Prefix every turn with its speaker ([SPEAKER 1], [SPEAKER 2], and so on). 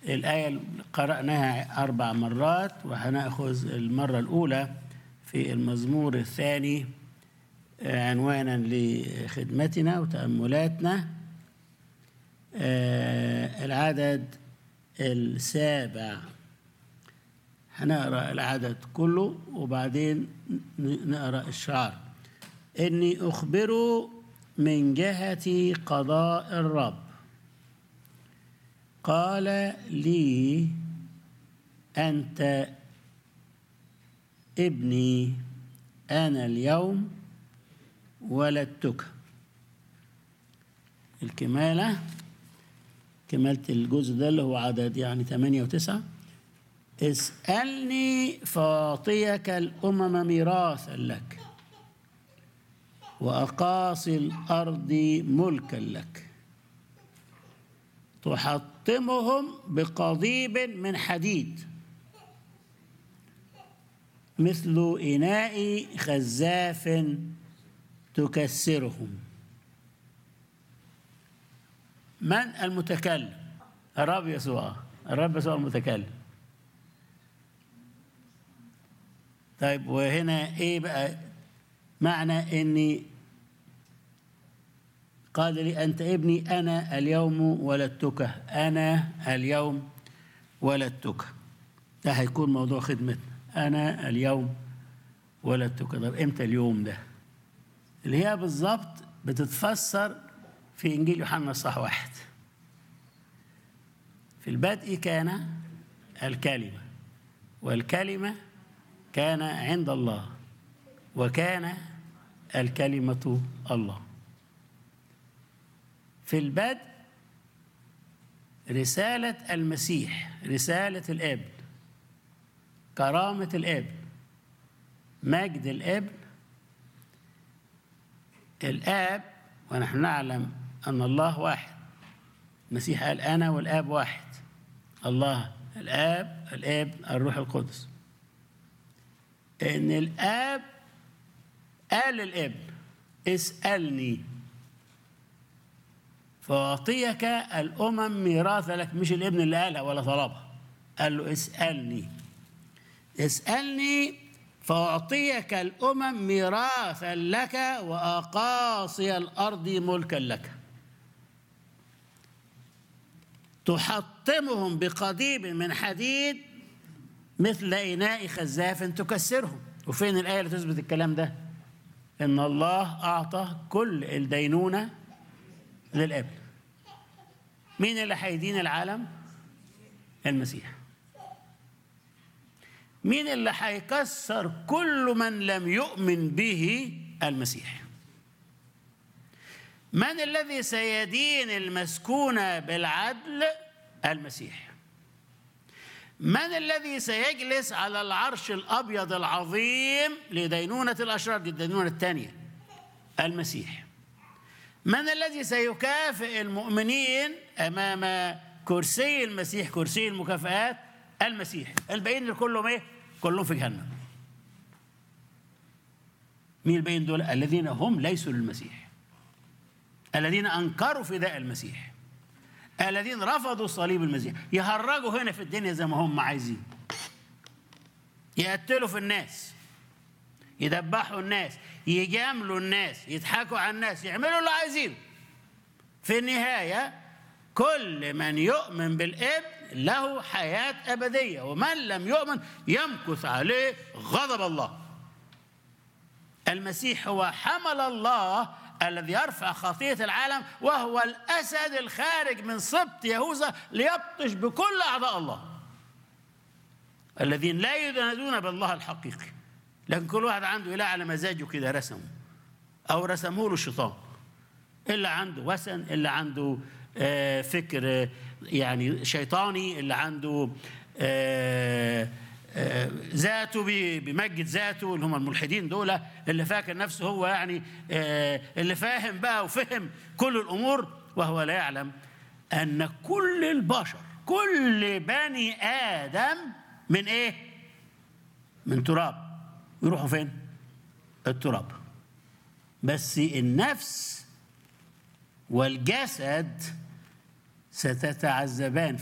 [SPEAKER 1] الآية اللي قرأناها أربع مرات وهنأخذ المرة الأولى في المزمور الثاني عنوانا لخدمتنا وتأملاتنا آه، العدد السابع هنقرا العدد كله وبعدين ن- نقرا الشعر اني اخبر من جهه قضاء الرب قال لي انت ابني انا اليوم ولدتك الكماله كمالة الجزء ده اللي هو عدد يعني ثمانية وتسعة اسألني فأعطيك الأمم ميراثا لك وأقاصي الأرض ملكا لك تحطمهم بقضيب من حديد مثل إناء خزاف تكسرهم من المتكلم الرب يسوع الرب يسوع المتكلم طيب وهنا ايه بقى معنى اني قال لي انت ابني انا اليوم ولدتك انا اليوم ولدتك ده هيكون موضوع خدمتنا انا اليوم ولدتك طب امتى اليوم ده اللي هي بالظبط بتتفسر في انجيل يوحنا صح واحد في البدء كان الكلمه والكلمه كان عند الله وكان الكلمه الله في البدء رساله المسيح رساله الابن كرامه الابن مجد الابن الاب ونحن نعلم أن الله واحد المسيح قال أنا والآب واحد الله الآب الابن الروح القدس إن الآب قال للابن اسألني فأعطيك الأمم ميراث لك مش الابن اللي قالها ولا طلبها قال له اسألني اسألني فأعطيك الأمم ميراثا لك وأقاصي الأرض ملكا لك تحطمهم بقضيب من حديد مثل إناء خزاف تكسرهم وفين الآية اللي تثبت الكلام ده إن الله أعطى كل الدينونة للابن مين اللي هيدين العالم المسيح مين اللي هيكسر كل من لم يؤمن به المسيح من الذي سيدين المسكون بالعدل المسيح من الذي سيجلس على العرش الابيض العظيم لدينونه الاشرار دي الدينونه الثانيه المسيح من الذي سيكافئ المؤمنين امام كرسي المسيح كرسي المكافآت المسيح الباقيين اللي كلهم ايه كلهم في جهنم مين الباقيين دول الذين هم ليسوا للمسيح الذين انكروا فداء المسيح الذين رفضوا صليب المسيح يهرجوا هنا في الدنيا زي ما هم عايزين يقتلوا في الناس يدبحوا الناس يجاملوا الناس يضحكوا على الناس يعملوا اللي عايزينه في النهايه كل من يؤمن بالابن له حياة أبدية ومن لم يؤمن يمكث عليه غضب الله المسيح هو حمل الله الذي يرفع خطية العالم وهو الأسد الخارج من سبط يهوذا ليبطش بكل أعضاء الله الذين لا ينادون بالله الحقيقي لكن كل واحد عنده إله على مزاجه كده رسمه أو رسمه له الشيطان إلا عنده وثن إلا عنده آه، فكر آه، يعني شيطاني اللي عنده آه، آه، ذاته بي- بيمجد ذاته اللي هم الملحدين دول اللي فاكر نفسه هو يعني آه، اللي فاهم بقى وفهم كل الامور وهو لا يعلم ان كل البشر كل بني ادم من ايه؟ من تراب يروحوا فين؟ التراب بس النفس والجسد ستتعذبان